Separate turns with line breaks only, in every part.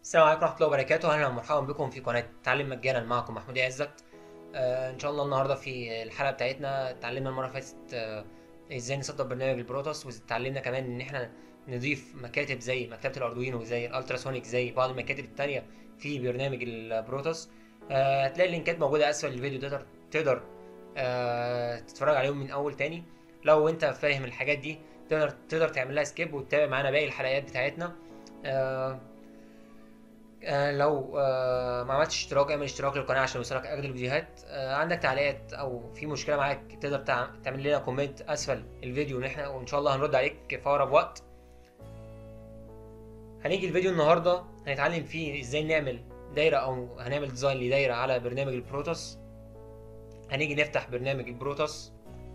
السلام عليكم ورحمة الله وبركاته أهلا ومرحبا بكم في قناة تعلم مجانا معكم محمود عزت آه إن شاء الله النهاردة في الحلقة بتاعتنا اتعلمنا المرة اللي فاتت آه إزاي نسطب برنامج البروتوس واتعلمنا كمان إن إحنا نضيف مكاتب زي مكتبة الأردوينو زي الألتراسونيك زي بعض المكاتب التانية في برنامج البروتوس آه هتلاقي اللينكات موجودة أسفل الفيديو تقدر تقدر آه تتفرج عليهم من أول تاني لو أنت فاهم الحاجات دي تقدر تقدر تعمل لها سكيب وتتابع معانا باقي الحلقات بتاعتنا آه آه، لو آه، ما عملتش اشتراك اعمل اشتراك للقناه عشان يوصلك اجدد الفيديوهات آه، عندك تعليقات او في مشكله معاك تقدر تع- تعمل لنا كومنت اسفل الفيديو ونحن وان شاء الله هنرد عليك في اقرب وقت هنيجي الفيديو النهارده هنتعلم فيه ازاي نعمل دايره او هنعمل ديزاين لدايره على برنامج البروتوس هنيجي نفتح برنامج البروتوس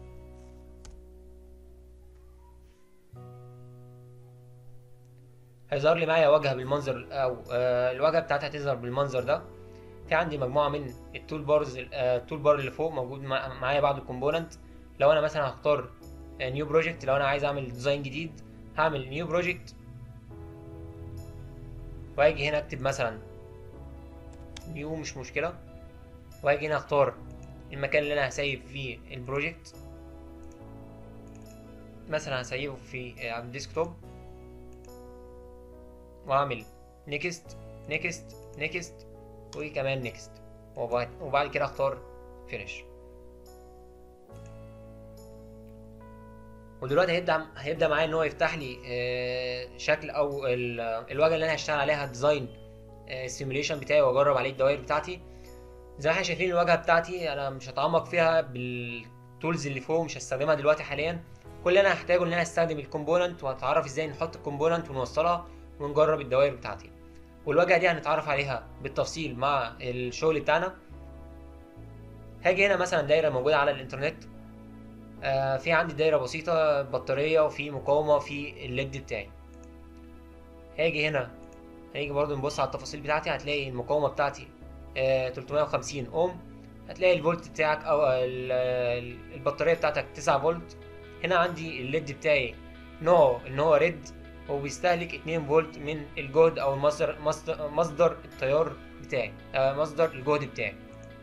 هيظهر لي معايا واجهه بالمنظر او آه، الواجهه بتاعتها هتظهر بالمنظر ده في عندي مجموعه من التول بارز آه، التول بار اللي فوق موجود مع- معايا بعض الكومبوننت لو انا مثلا هختار نيو بروجكت لو انا عايز اعمل ديزاين جديد هعمل نيو بروجكت واجي هنا اكتب مثلا نيو مش مشكله واجي هنا اختار المكان اللي انا هسيب فيه البروجكت مثلا هسيبه في آه، على الديسكتوب واعمل نيكست نيكست نيكست وكمان نيكست وبعد, وبعد كده اختار فينيش ودلوقتي هيبدا هيبدا معايا ان هو يفتح لي آه، شكل او ال- الواجهه اللي انا هشتغل عليها ديزاين السيميوليشن بتاعي واجرب عليه الدوائر بتاعتي زي ما احنا شايفين الواجهه بتاعتي انا مش هتعمق فيها بالتولز اللي فوق مش هستخدمها دلوقتي حاليا كل اللي انا هحتاجه ان انا استخدم الكومبوننت وهتعرف ازاي نحط الكومبوننت ونوصلها ونجرب الدوائر بتاعتي والواجهه دي هنتعرف عليها بالتفصيل مع الشغل بتاعنا هاجي هنا مثلا دايره موجوده على الانترنت آه في عندي دايره بسيطه بطاريه وفي مقاومه في الليد بتاعي هاجي هنا هنيجي برضو نبص على التفاصيل بتاعتي هتلاقي المقاومه بتاعتي آه 350 اوم هتلاقي الفولت بتاعك او ال- ال- البطاريه بتاعتك 9 فولت هنا عندي الليد بتاعي نوعه ان هو ريد وبيستهلك 2 فولت من الجهد او المصدر مصدر, مصدر التيار بتاعي آه مصدر الجهد بتاعي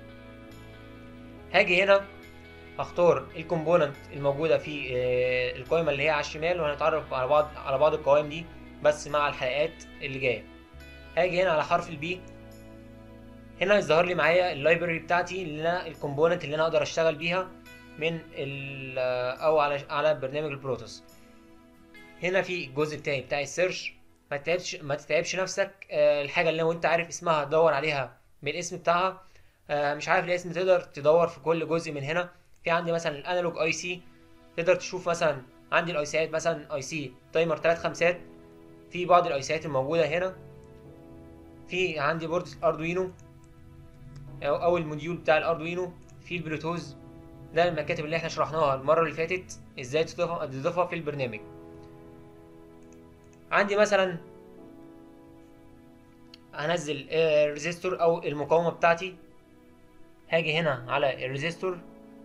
هاجي هنا هختار الكومبوننت الموجوده في آه القائمه اللي هي على الشمال وهنتعرف على بعض على بعض القوائم دي بس مع الحلقات اللي جايه هاجي هنا على حرف البي هنا يظهر لي معايا اللايبرري بتاعتي اللي انا الكومبوننت اللي انا اقدر اشتغل بيها من ال او على على برنامج البروتوس هنا في الجزء بتاعي بتاع السيرش ما تتعبش ما تتعبش نفسك آه، الحاجه اللي لو انت عارف اسمها دور عليها بالاسم بتاعها آه، مش عارف الاسم تقدر تدور في كل جزء من هنا في عندي مثلا الانالوج اي سي تقدر تشوف مثلا عندي الاي سيات مثلا اي سي تايمر 3 خمسات في بعض الاي سيات الموجوده هنا في عندي بورد الاردوينو او أو الموديول بتاع الاردوينو في البلوتوث ده المكاتب اللي احنا شرحناها المره اللي فاتت ازاي تضيفها تضيفها في البرنامج عندي مثلا هنزل الريزيستور او المقاومه بتاعتي هاجي هنا على الريزيستور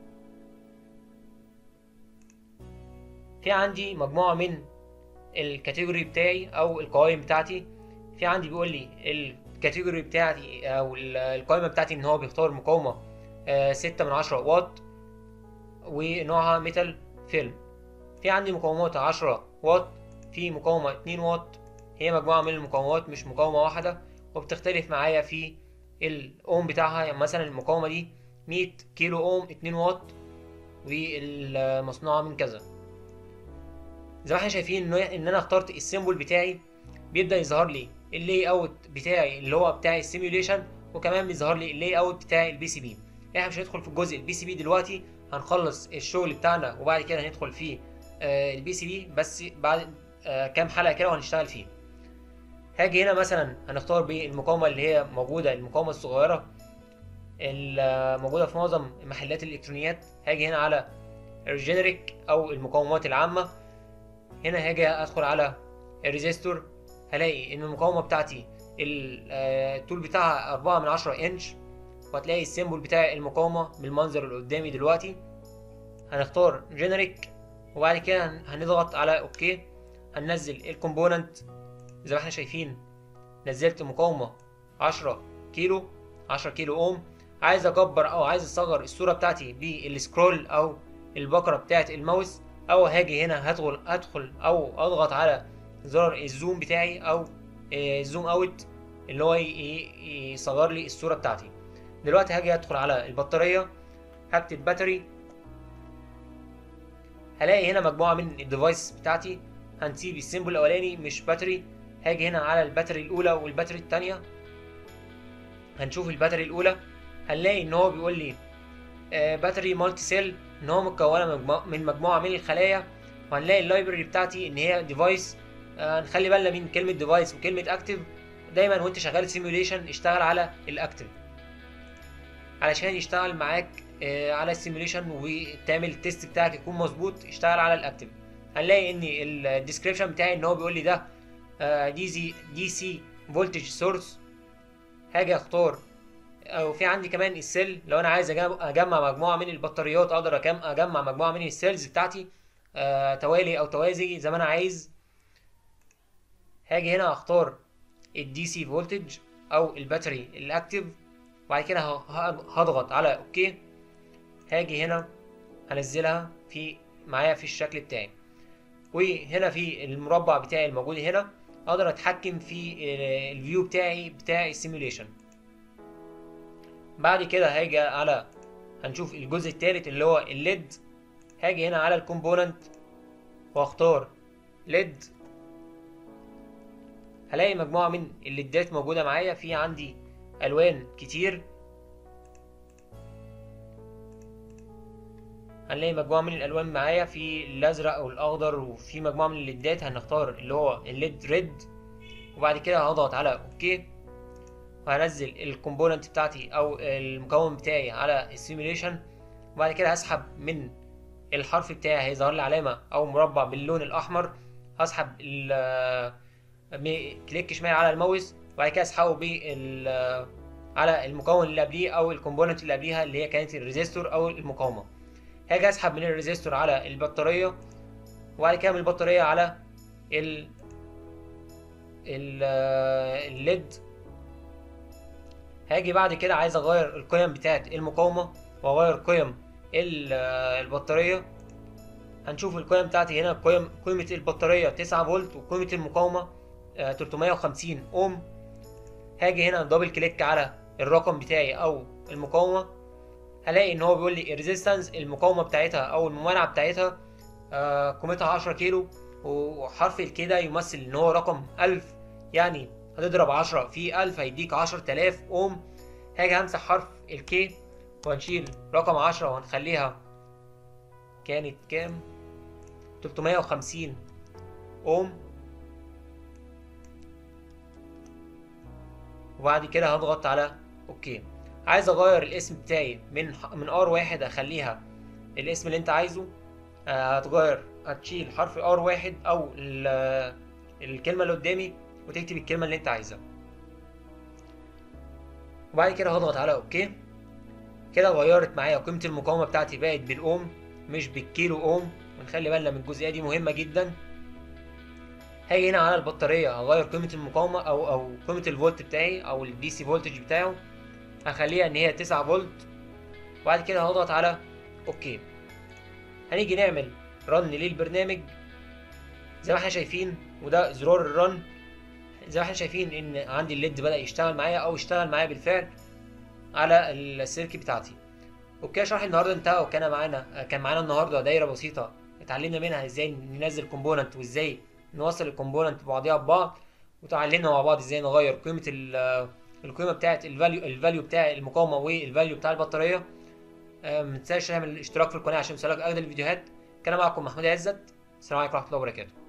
في عندي مجموعه من الكاتيجوري بتاعي او القوائم بتاعتي في عندي بيقول لي الكاتيجوري بتاعتي او ال- القائمه بتاعتي ان هو بيختار مقاومه آه، ستة من عشرة واط ونوعها ميتال فيلم في عندي مقاومات 10 واط في مقاومة 2 واط هي مجموعة من المقاومات مش مقاومة واحدة وبتختلف معايا في الأوم بتاعها يعني مثلا المقاومة دي 100 كيلو أوم 2 واط والمصنوعة من كذا زي ما احنا شايفين ان ان انا اخترت السيمبل بتاعي بيبدأ يظهر لي اللاي اوت بتاعي اللي هو بتاع السيميوليشن وكمان بيظهر لي اللاي اوت بتاع البي سي بي احنا مش هندخل في الجزء البي سي بي دلوقتي هنخلص الشغل بتاعنا وبعد كده هندخل في آه، البي سي بي بس بعد آه، كام حلقه كده وهنشتغل فيه هاجي هنا مثلا هنختار بالمقاومه اللي هي موجوده المقاومه الصغيره الموجوده في معظم محلات الالكترونيات هاجي هنا على الجينيريك او المقاومات العامه هنا هاجي ادخل على الريزيستور هلاقي ان المقاومه بتاعتي ال- آه، الطول بتاعها 4 من 10 انش وهتلاقي السيمبل بتاع المقاومه بالمنظر اللي قدامي دلوقتي هنختار جينيريك وبعد كده هن- هنضغط على اوكي هننزل الكومبوننت زي ما احنا شايفين نزلت مقاومه 10 كيلو 10 كيلو اوم عايز اكبر او عايز اصغر الصوره بتاعتي بالسكرول او البكره بتاعت الماوس او هاجي هنا هدخل ادخل او اضغط على زرار الزوم بتاعي او الزوم اوت اللي هو يصغر لي الصوره بتاعتي دلوقتي هاجي ادخل على البطاريه هكتب باتري هلاقي هنا مجموعه من الديفايس بتاعتي هنسيب السيمبل الاولاني مش باتري هاجي هنا على الباتري الاولى والباتري الثانيه هنشوف الباتري الاولى هنلاقي ان هو بيقول لي آه باتري مالتي سيل ان هو مكونه من مجموعه من الخلايا وهنلاقي اللايبرري بتاعتي ان هي ديفايس آه نخلي بالنا من كلمه ديفايس وكلمه اكتف دايما وانت شغال سيميوليشن اشتغل على الاكتف علشان يشتغل معاك آه على السيميوليشن وتعمل التيست بتاعك يكون مظبوط اشتغل على الاكتف هنلاقي ان الديسكريبشن بتاعي ان هو بيقول لي ده دي سي دي سي فولتج سورس هاجي اختار او في عندي كمان السيل لو انا عايز اجمع مجموعه من البطاريات اقدر اجمع مجموعه من السيلز بتاعتي آه توالي او توازي زي ما انا عايز هاجي هنا اختار الدي سي فولتج او الباتري الاكتف وبعد كده هضغط على اوكي هاجي هنا هنزلها في معايا في الشكل بتاعي وهنا في المربع بتاعي الموجود هنا اقدر اتحكم في الفيو بتاعي بتاع السيميوليشن بعد كده هاجي على هنشوف الجزء الثالث اللي هو الليد هاجي هنا على الكومبوننت واختار ليد هلاقي مجموعة من الليدات موجودة معايا في عندي ألوان كتير هنلاقي مجموعة من الألوان معايا في الأزرق والأخضر وفي مجموعة من الليدات هنختار اللي هو الليد ريد وبعد كده هضغط على أوكي وهنزل الكومبوننت بتاعتي أو المكون بتاعي على السيميوليشن وبعد كده هسحب من الحرف بتاعي هيظهر لي علامة أو مربع باللون الأحمر هسحب كليك شمال على الماوس وبعد كده اسحبه بال على المكون اللي قبليه او الكومبوننت اللي قبليها اللي هي كانت الريزيستور او المقاومه هاجي اسحب من الريزيستور على البطاريه وبعد كده من البطاريه على ال ال الليد هاجي بعد كده عايز اغير القيم بتاعه المقاومه واغير قيم البطاريه هنشوف القيم بتاعتي هنا قيم قيمه البطاريه 9 فولت وقيمه المقاومه 350 اوم هاجي هنا دبل كليك على الرقم بتاعي او المقاومه هلاقي ان هو بيقول لي الريزيستنس المقاومه بتاعتها او الممانعه بتاعتها قيمتها 10 كيلو وحرف الكي ده يمثل ان هو رقم 1000 يعني هتضرب 10 في 1000 هيديك 10000 اوم هاجي همسح حرف الكي وهنشيل رقم 10 وهنخليها كانت كام 350 اوم وبعد كده هضغط على اوكي عايز اغير الاسم بتاعي من من ار واحد اخليها الاسم اللي انت عايزه هتغير هتشيل حرف ار واحد او الكلمه اللي قدامي وتكتب الكلمه اللي انت عايزها وبعد كده هضغط على اوكي كده غيرت معايا قيمه المقاومه بتاعتي بقت بالاوم مش بالكيلو اوم ونخلي بالنا من الجزئيه دي مهمه جدا هاجي هنا على البطاريه هغير قيمه المقاومه او او قيمه الفولت بتاعي او الدي سي فولتج بتاعه هخليها ان هي 9 فولت وبعد كده هضغط على اوكي هنيجي نعمل رن للبرنامج زي ما احنا شايفين وده زرار الرن زي ما احنا شايفين ان عندي الليد بدا يشتغل معايا او اشتغل معايا بالفعل على السيركت بتاعتي اوكي شرح النهارده انتهى وكان معانا كان معانا النهارده دايره بسيطه اتعلمنا منها ازاي ننزل كومبوننت وازاي نوصل الكومبوننت ببعضيها ببعض وتعلمنا مع بعض ازاي نغير قيمه القيمه بتاعه الفاليو الفاليو بتاع المقاومه والفاليو بتاع البطاريه ما تنساش تعمل اشتراك في القناه عشان يوصلك اجدد الفيديوهات كان معكم محمود عزت السلام عليكم ورحمه الله وبركاته